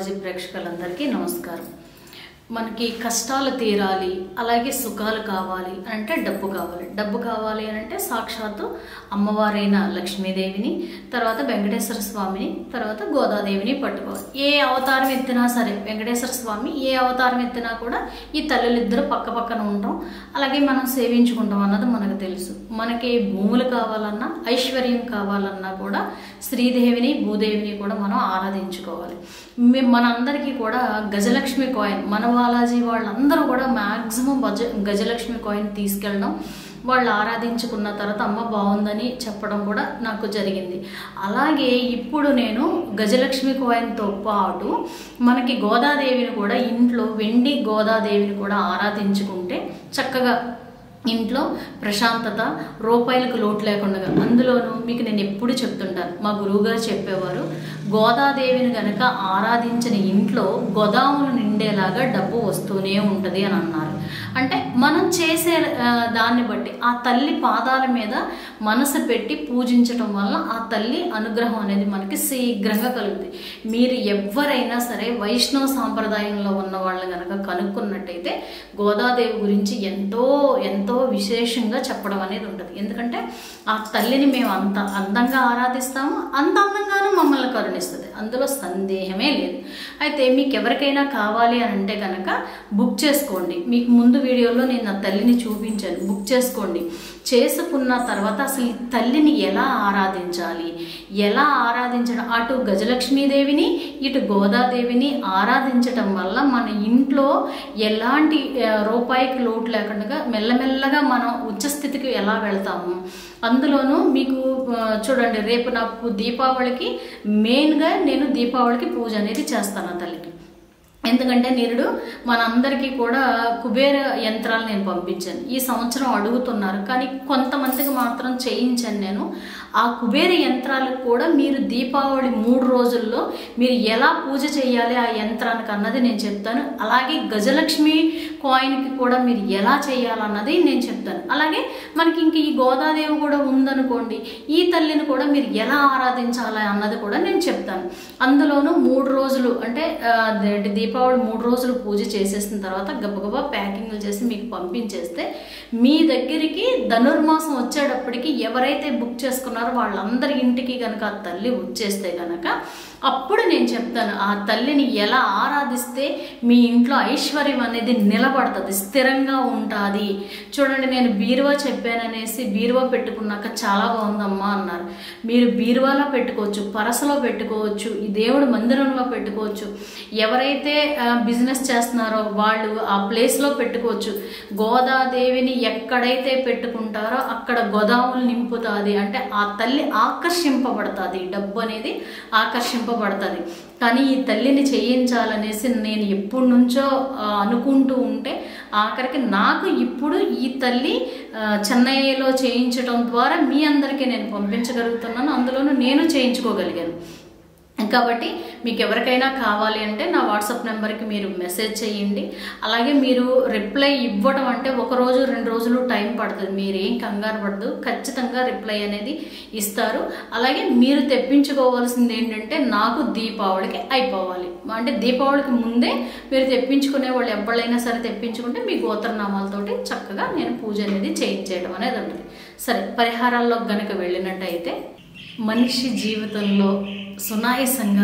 astrology ప్రేక్షకులందరికీ నమస్కారం మనకి కష్టాలు తీరాలి అలాగే సుఖాలు కావాలి అని అంటే డబ్బు కావాలి డబ్బు కావాలి అని అంటే సాక్షాత్తు అమ్మవారైన లక్ష్మీదేవిని తర్వాత వెంకటేశ్వర స్వామిని తర్వాత గోదాదేవిని పట్టుకోవాలి ఏ అవతారం ఎత్తినా సరే వెంకటేశ్వర స్వామి ఏ అవతారం ఎత్తినా కూడా ఈ తల్లులిద్దరూ పక్క పక్కన ఉంటాం అలాగే మనం సేవించుకుంటాం అన్నది మనకు తెలుసు మనకి భూములు కావాలన్నా ఐశ్వర్యం కావాలన్నా కూడా శ్రీదేవిని భూదేవిని కూడా మనం ఆరాధించుకోవాలి మే- మనందరికీ కూడా గజలక్ష్మి కాయిన్ మన బాలాజీ వాళ్ళందరూ కూడా మ్యాక్సిమం గజ గజలక్ష్మి కాయిన్ తీసుకెళ్ళడం వాళ్ళు ఆరాధించుకున్న తర్వాత అమ్మ బాగుందని చెప్పడం కూడా నాకు జరిగింది అలాగే ఇప్పుడు నేను గజలక్ష్మి కాయిన్తో పాటు మనకి గోదాదేవిని కూడా ఇంట్లో వెండి గోదాదేవిని కూడా ఆరాధించుకుంటే చక్కగా ఇంట్లో ప్రశాంతత రూపాయలకు లోటు లేకుండా అందులోనూ మీకు నేను ఎప్పుడు చెప్తుంటాను మా గురువుగారు చెప్పేవారు గోదాదేవిని గనక ఆరాధించిన ఇంట్లో గోదాములు నిండేలాగా డబ్బు వస్తూనే ఉంటుంది అని అన్నారు అంటే మనం చేసే ఆ, దాన్ని బట్టి ఆ తల్లి పాదాల మీద మనసు పెట్టి పూజించటం వల్ల ఆ తల్లి అనుగ్రహం అనేది మనకి శీఘ్రంగా కలుగుతుంది మీరు ఎవరైనా సరే వైష్ణవ సాంప్రదాయంలో ఉన్న వాళ్ళు కనుక కనుక్కున్నట్టయితే గోదాదేవి గురించి ఎంతో ఎంతో విశేషంగా చెప్పడం అనేది ఉంటుంది ఎందుకంటే ఆ తల్లిని మేము అంత అందంగా ఆరాధిస్తాము అంత అందంగానూ మమ్మల్ని కరుణిస్తుంది అందులో సందేహమే లేదు అయితే మీకు ఎవరికైనా కావాలి అని అంటే కనుక బుక్ చేసుకోండి మీకు ముందు వీడియోలో నేను నా తల్లిని చూపించాను బుక్ చేసుకోండి చేసుకున్న తర్వాత అసలు ఈ తల్లిని ఎలా ఆరాధించాలి ఎలా ఆరాధించడం అటు గజలక్ష్మీదేవిని ఇటు గోదాదేవిని ఆరాధించటం వల్ల మన ఇంట్లో ఎలాంటి ఆ, రూపాయికి లోటు లేకుండా మెల్లమెల్లగా మనం ఉచ్చస్థితికి ఎలా వెళ్తాము అందులోనూ మీకు ఆ, చూడండి రేపు నాకు దీపావళికి మెయిన్గా నేను దీపావళికి పూజ అనేది చేస్తాను ఆ తల్లికి ఎందుకంటే నిరుడు మనందరికీ కూడా కుబేర యంత్రాలు నేను పంపించాను ఈ సంవత్సరం అడుగుతున్నారు కానీ కొంతమందికి మాత్రం చేయించాను నేను ఆ కుబేర యంత్రాలకు కూడా మీరు దీపావళి మూడు రోజుల్లో మీరు ఎలా పూజ చేయాలి ఆ యంత్రానికి అన్నది నేను చెప్తాను అలాగే గజలక్ష్మి కాయిన్కి కూడా మీరు ఎలా చేయాలన్నది నేను చెప్తాను అలాగే మనకి ఇంక ఈ గోదాదేవి కూడా ఉందనుకోండి ఈ తల్లిని కూడా మీరు ఎలా ఆరాధించాలి అన్నది కూడా నేను చెప్తాను అందులోనూ మూడు రోజులు అంటే ఆ, అదేంటి దీపావళి మూడు రోజులు పూజ చేసేసిన తర్వాత గబగబా ప్యాకింగ్లు చేసి మీకు పంపించేస్తే మీ దగ్గరికి ధనుర్మాసం వచ్చేటప్పటికి ఎవరైతే బుక్ చేసుకున్నారో వాళ్ళందరి ఇంటికి కనుక ఆ తల్లి వచ్చేస్తే కనుక అప్పుడు నేను చెప్తాను ఆ తల్లిని ఎలా ఆరాధిస్తే మీ ఇంట్లో ఐశ్వర్యం అనేది నిలబడుతుంది స్థిరంగా ఉంటుంది చూడండి నేను బీరువా చెప్పాననేసి బీరువా పెట్టుకున్నాక చాలా బాగుందమ్మా అన్నారు మీరు బీరువాలో పెట్టుకోవచ్చు పరసలో పెట్టుకోవచ్చు ఈ దేవుడి మందిరంలో పెట్టుకోవచ్చు ఎవరైతే ఆ, బిజినెస్ చేస్తున్నారో వాళ్ళు ఆ ప్లేస్లో పెట్టుకోవచ్చు గోదాదేవిని ఎక్కడైతే పెట్టుకుంటారో అక్కడ గోదాములు నింపుతుంది అంటే ఆ తల్లి ఆకర్షింపబడుతుంది డబ్బు అనేది ఆకర్షింపబడుతుంది కానీ ఈ తల్లిని చేయించాలనేసి నేను ఎప్పటి నుంచో ఆ, అనుకుంటూ ఉంటే ఆఖరికి నాకు ఇప్పుడు ఈ తల్లి ఆ, చెన్నైలో చేయించడం ద్వారా మీ అందరికీ నేను పంపించగలుగుతున్నాను అందులోనూ నేను చేయించుకోగలిగాను కాబట్టి మీకు ఎవరికైనా కావాలి అంటే నా వాట్సాప్ నెంబర్కి మీరు మెసేజ్ చేయండి అలాగే మీరు రిప్లై ఇవ్వడం అంటే ఒక రోజు రెండు రోజులు టైం పడుతుంది మీరు ఏం కంగారు పడదు ఖచ్చితంగా రిప్లై అనేది ఇస్తారు అలాగే మీరు తెప్పించుకోవాల్సింది ఏంటంటే నాకు దీపావళికి అయిపోవాలి అంటే దీపావళికి ముందే మీరు తెప్పించుకునే వాళ్ళు ఎవరైనా సరే తెప్పించుకుంటే మీ గోత్రనామాలతోటి చక్కగా నేను పూజ అనేది చేయించేయడం అనేది ఉంటుంది సరే పరిహారాల్లో గనుక వెళ్ళినట్టయితే మనిషి జీవితంలో సునాయసంగా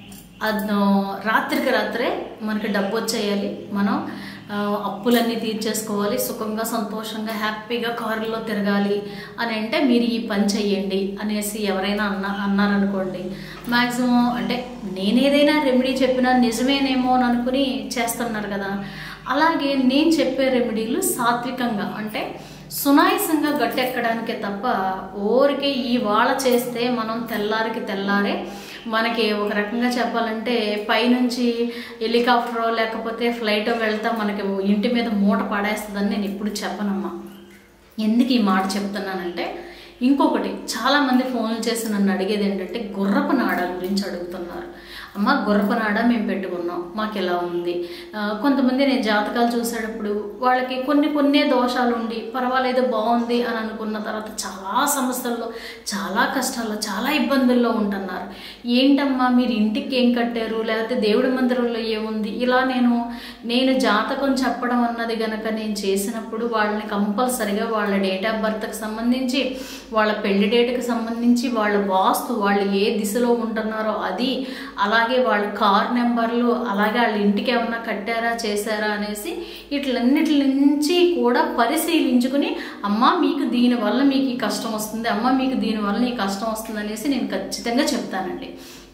అదో రాత్రికి రాత్రే మనకి డబ్బు వచ్చేయాలి మనం ఆ, అప్పులన్నీ తీర్చేసుకోవాలి సుఖంగా సంతోషంగా హ్యాపీగా కారులో తిరగాలి అని అంటే మీరు ఈ పని చెయ్యండి అనేసి ఎవరైనా అన్న అన్నారనుకోండి మ్యాక్సిమం అంటే నేనేదైనా రెమెడీ చెప్పినా నిజమేనేమో అని అనుకుని చేస్తున్నారు కదా అలాగే నేను చెప్పే రెమెడీలు సాత్వికంగా అంటే సునాయసంగా గట్టెక్కడానికే తప్ప ఊరికే ఈ వాళ్ళ చేస్తే మనం తెల్లారికి తెల్లారే మనకి ఒక రకంగా చెప్పాలంటే పైనుంచి హెలికాప్టరో లేకపోతే ఫ్లైటో వెళ్తా మనకి ఇంటి మీద మూట పడేస్తుందని నేను ఇప్పుడు చెప్పనమ్మా ఎందుకు ఈ మాట చెప్తున్నానంటే ఇంకొకటి చాలామంది ఫోన్లు చేసి నన్ను అడిగేది ఏంటంటే గుర్రపు నాడ గురించి అడుగుతున్నారు అమ్మ గుర్రపు నాడ మేము పెట్టుకున్నాం మాకు ఎలా ఉంది ఆ, కొంతమంది నేను జాతకాలు చూసేటప్పుడు వాళ్ళకి కొన్ని కొన్నే దోషాలు ఉండి పర్వాలేదు బాగుంది అని అనుకున్న తర్వాత చాలా సమస్యల్లో చాలా కష్టాల్లో చాలా ఇబ్బందుల్లో ఉంటున్నారు ఏంటమ్మా మీరు ఇంటికి ఏం కట్టారు లేకపోతే దేవుడి మందిరంలో ఏముంది ఇలా నేను నేను జాతకం చెప్పడం అన్నది గనక నేను చేసినప్పుడు వాళ్ళని కంపల్సరిగా వాళ్ళ డేట్ ఆఫ్ బర్త్కి సంబంధించి వాళ్ళ పెళ్లి డేట్కి సంబంధించి వాళ్ళ వాస్తు వాళ్ళు ఏ దిశలో ఉంటున్నారో అది అలాగే వాళ్ళ కార్ నెంబర్లు అలాగే వాళ్ళ ఇంటికి ఏమన్నా కట్టారా చేశారా అనేసి వీటిలన్నిటి నుంచి కూడా పరిశీలించుకుని అమ్మ మీకు దీనివల్ల మీకు ఈ కష్టం వస్తుంది అమ్మ మీకు దీనివల్ల ఈ కష్టం వస్తుంది అనేసి నేను ఖచ్చితంగా చెప్తానండి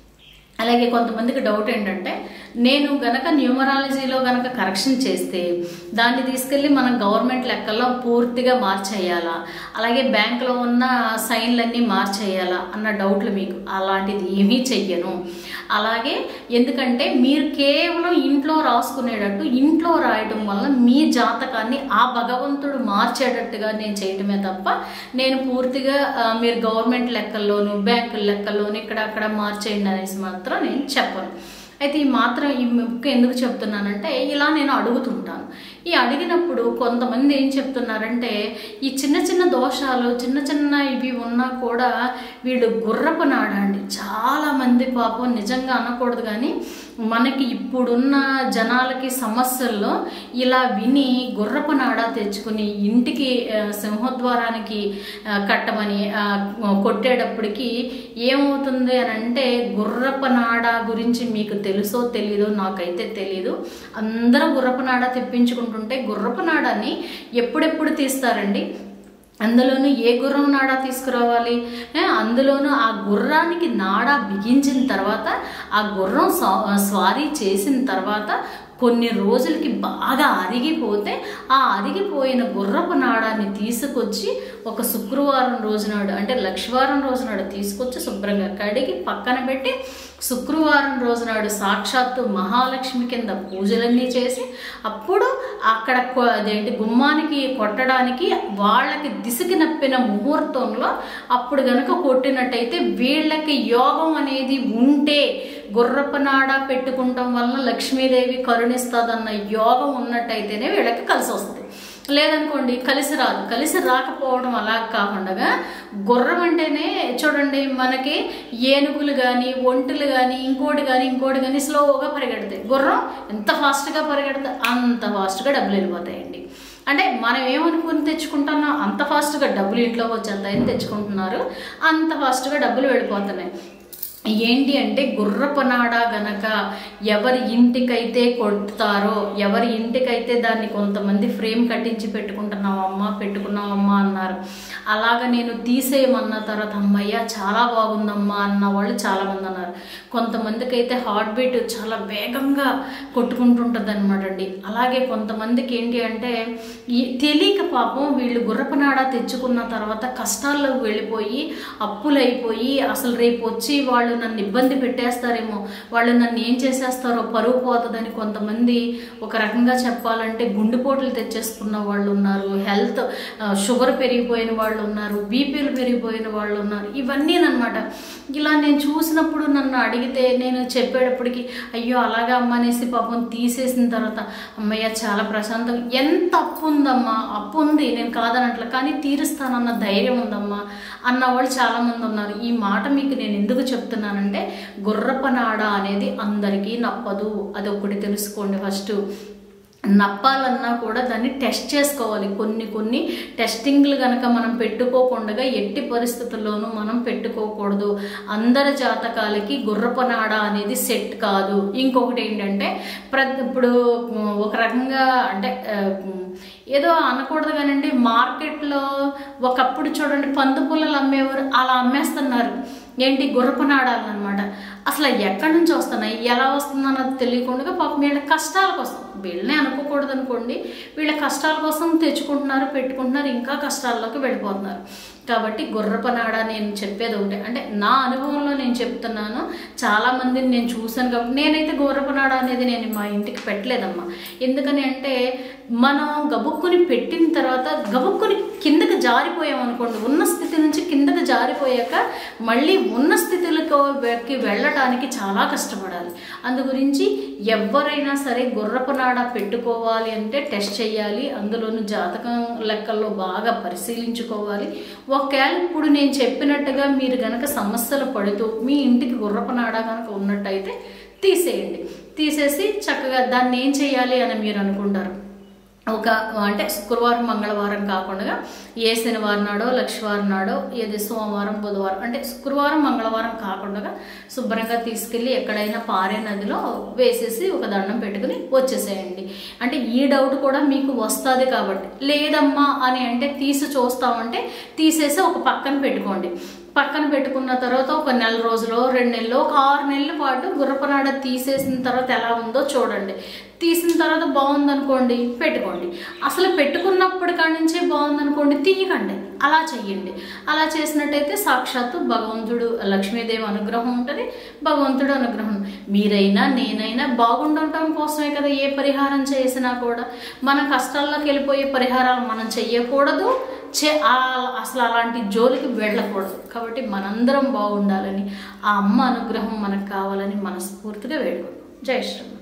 అలాగే కొంతమందికి డౌట్ ఏంటంటే నేను గనక న్యూమరాలజీలో గనక కరెక్షన్ చేస్తే దాన్ని తీసుకెళ్ళి మనం గవర్నమెంట్ లెక్కల్లో పూర్తిగా మార్చేయాలా అలాగే బ్యాంకులో ఉన్న సైన్లన్నీ మార్చేయాలా అన్న డౌట్లు మీకు అలాంటిది ఏమీ చెయ్యను అలాగే ఎందుకంటే మీరు కేవలం ఇంట్లో రాసుకునేటట్టు ఇంట్లో రాయటం వల్ల మీ జాతకాన్ని ఆ భగవంతుడు మార్చేటట్టుగా నేను చేయటమే తప్ప నేను పూర్తిగా ఆ, మీరు గవర్నమెంట్ లెక్కల్లోను బ్యాంకుల లెక్కల్లోను ఇక్కడ అక్కడ మార్చేయండి అనేసి మాత్రం నేను చెప్పను అయితే ఈ మాత్రం ఈ ముక్క ఎందుకు చెప్తున్నానంటే ఇలా నేను అడుగుతుంటాను ఈ అడిగినప్పుడు కొంతమంది ఏం చెప్తున్నారంటే ఈ చిన్న చిన్న దోషాలు చిన్న చిన్న ఇవి ఉన్నా కూడా వీళ్ళు గుర్రపు నాడండి చాలా మంది పాపం నిజంగా అనకూడదు కానీ మనకి ఇప్పుడున్న జనాలకి సమస్యల్లో ఇలా విని గుర్రపు నాడ తెచ్చుకుని ఇంటికి ఆ, సింహద్వారానికి ఆ, కట్టమని ఆ, కొట్టేటప్పటికి ఏమవుతుంది అని అంటే గుర్రపు నాడ గురించి మీకు తెలుసో తెలీదో నాకైతే తెలీదు అందరూ గుర్రపు నాడ తెప్పించుకుంటుంటే గుర్రపు నాడని ఎప్పుడెప్పుడు తీస్తారండి అందులోనూ ఏ గుర్రం నాడా తీసుకురావాలి ఏ, అందులోనూ ఆ గుర్రానికి నాడా బిగించిన తర్వాత ఆ గుర్రం స్వా- స్వారీ చేసిన తర్వాత కొన్ని రోజులకి బాగా అరిగిపోతే ఆ అరిగిపోయిన గుర్రపు నాడాన్ని తీసుకొచ్చి ఒక శుక్రవారం రోజునాడు అంటే లక్షవారం రోజునాడు తీసుకొచ్చి శుభ్రంగా కడిగి పక్కన పెట్టి శుక్రవారం రోజునాడు సాక్షాత్తు మహాలక్ష్మి కింద పూజలన్నీ చేసి అప్పుడు అక్కడ కొ- అదేంటి గుమ్మానికి కొట్టడానికి వాళ్ళకి దిశకి నప్పిన ముహూర్తంలో అప్పుడు గనక కొట్టినట్టయితే వీళ్ళకి యోగం అనేది ఉంటే గుర్రపు నాడ పెట్టుకుంటాం వలన లక్ష్మీదేవి కరుణిస్తుందన్న యోగం ఉన్నట్టయితేనే వీళ్ళకి కలిసి వస్తుంది లేదనుకోండి కలిసి రాదు కలిసి రాకపోవడం అలా కాకుండా గుర్రం అంటేనే చూడండి మనకి ఏనుగులు కానీ ఒంటులు కానీ ఇంకోటి కానీ ఇంకోటి కానీ స్లోగా పరిగెడతాయి గుర్రం ఎంత ఫాస్ట్గా పరిగెడితే అంత ఫాస్ట్గా డబ్బులు వెళ్ళిపోతాయండి అంటే మనం ఏమనుకుని తెచ్చుకుంటున్నాం అంత ఫాస్ట్గా డబ్బులు ఇంట్లోకి వచ్చేస్తాయని తెచ్చుకుంటున్నారు అంత ఫాస్ట్గా డబ్బులు వెళ్ళిపోతున్నాయి ఏంటి అంటే గుర్రపనాడ గనక ఎవరి ఇంటికైతే కొడతారో ఎవరి ఇంటికైతే దాన్ని కొంతమంది ఫ్రేమ్ కట్టించి పెట్టుకుంటున్నావమ్మా పెట్టుకున్నావమ్మా అన్నారు అలాగ నేను తీసేయమన్న తర్వాత అమ్మయ్య చాలా బాగుందమ్మా అన్న వాళ్ళు చాలామంది అన్నారు కొంతమందికి అయితే హార్ట్ బీట్ చాలా వేగంగా కొట్టుకుంటుంటుంది అనమాట అండి అలాగే కొంతమందికి ఏంటి అంటే ఈ తెలియక పాపం వీళ్ళు గుర్రపనాడ తెచ్చుకున్న తర్వాత కష్టాల్లోకి వెళ్ళిపోయి అప్పులైపోయి అసలు రేపు వచ్చి వాళ్ళు నన్ను ఇబ్బంది పెట్టేస్తారేమో వాళ్ళు నన్ను ఏం చేసేస్తారో పరువు పోతుందని కొంతమంది ఒక రకంగా చెప్పాలంటే గుండెపోట్లు తెచ్చేసుకున్న వాళ్ళు ఉన్నారు హెల్త్ షుగర్ పెరిగిపోయిన వాళ్ళు ఉన్నారు బీపీలు పెరిగిపోయిన వాళ్ళు ఉన్నారు ఇవన్నీ అనమాట ఇలా నేను చూసినప్పుడు నన్ను అడిగితే నేను చెప్పేటప్పటికి అయ్యో అలాగా అమ్మ అనేసి పాపం తీసేసిన తర్వాత అమ్మయ్య చాలా ప్రశాంతం ఎంత అప్పు ఉందమ్మా అప్పు ఉంది నేను కాదనట్ల కానీ తీరుస్తానన్న ధైర్యం ఉందమ్మా అన్న వాళ్ళు చాలామంది ఉన్నారు ఈ మాట మీకు నేను ఎందుకు చెప్తున్నానంటే గుర్రపనాడ అనేది అందరికీ నప్పదు అది ఒకటి తెలుసుకోండి ఫస్ట్ నప్పాలన్నా కూడా దాన్ని టెస్ట్ చేసుకోవాలి కొన్ని కొన్ని టెస్టింగ్లు కనుక మనం పెట్టుకోకుండా ఎట్టి పరిస్థితుల్లోనూ మనం పెట్టుకోకూడదు అందరి జాతకాలకి గుర్రపనాడ అనేది సెట్ కాదు ఇంకొకటి ఏంటంటే ప్ర ఇప్పుడు ఉమ్, ఒక రకంగా అంటే ఆ, ఉమ్, ఏదో అనకూడదు కానండి మార్కెట్లో ఒకప్పుడు చూడండి పందు పుల్లలు అమ్మేవారు అలా అమ్మేస్తున్నారు ఏంటి గుర్రపనాడాలన్నమాట అసలు ఎక్కడి నుంచి వస్తున్నాయి ఎలా వస్తుందన్నది తెలియకుండా పాపం వీళ్ళ కష్టాల కోసం వీళ్ళనే అనుకోకూడదు అనుకోండి వీళ్ళ కష్టాల కోసం తెచ్చుకుంటున్నారు పెట్టుకుంటున్నారు ఇంకా కష్టాల్లోకి వెళ్ళిపోతున్నారు కాబట్టి గుర్రపనాడ నేను చెప్పేది ఒకటే అంటే నా అనుభవంలో నేను చెప్తున్నాను చాలా మందిని నేను చూశాను కాబట్టి నేనైతే గుర్రపనాడ అనేది నేను మా ఇంటికి పెట్టలేదమ్మా ఎందుకని అంటే మనం గబుక్కుని పెట్టిన తర్వాత గబుక్కుని కిందకి జారిపోయాం అనుకోండి ఉన్న స్థితి నుంచి కిందకి జారిపోయాక మళ్ళీ ఉన్న స్థితిలోకి వెళ్ళటానికి చాలా కష్టపడాలి అందు గురించి ఎవరైనా సరే గుర్రపనాడ పెట్టుకోవాలి అంటే టెస్ట్ చేయాలి అందులోను జాతకం లెక్కల్లో బాగా పరిశీలించుకోవాలి ఒకవేళ ఇప్పుడు నేను చెప్పినట్టుగా మీరు గనక సమస్యలు పడుతూ మీ ఇంటికి గుర్రపనాడ కనుక ఉన్నట్టయితే తీసేయండి తీసేసి చక్కగా దాన్ని ఏం చేయాలి అని మీరు అనుకుంటారు ఒక అంటే శుక్రవారం మంగళవారం కాకుండా ఏ శనివారం నాడో లక్షవారం నాడో ఏది సోమవారం బుధవారం అంటే శుక్రవారం మంగళవారం కాకుండా శుభ్రంగా తీసుకెళ్ళి ఎక్కడైనా పారే నదిలో వేసేసి ఒక దండం పెట్టుకుని వచ్చేసేయండి అంటే ఈ డౌట్ కూడా మీకు వస్తుంది కాబట్టి లేదమ్మా అని అంటే తీసి చూస్తామంటే తీసేసి ఒక పక్కన పెట్టుకోండి పక్కన పెట్టుకున్న తర్వాత ఒక నెల రోజులు రెండు నెలలు ఒక ఆరు నెలల పాటు గుర్రపనాడ తీసేసిన తర్వాత ఎలా ఉందో చూడండి తీసిన తర్వాత బాగుందనుకోండి పెట్టుకోండి అసలు పెట్టుకున్నప్పటి కాడి నుంచే బాగుందనుకోండి తీయకండి అలా చెయ్యండి అలా చేసినట్టయితే సాక్షాత్తు భగవంతుడు లక్ష్మీదేవి అనుగ్రహం ఉంటుంది భగవంతుడు అనుగ్రహం మీరైనా నేనైనా బాగుండటం కోసమే కదా ఏ పరిహారం చేసినా కూడా మన కష్టాల్లోకి వెళ్ళిపోయే పరిహారాలు మనం చెయ్యకూడదు చే ఆ- అసలు అలాంటి జోలికి వెళ్ళకూడదు కాబట్టి మనందరం బాగుండాలని ఆ అమ్మ అనుగ్రహం మనకు కావాలని మనస్ఫూర్తిగా వేడుకుంటాం జై శ్రీరామ్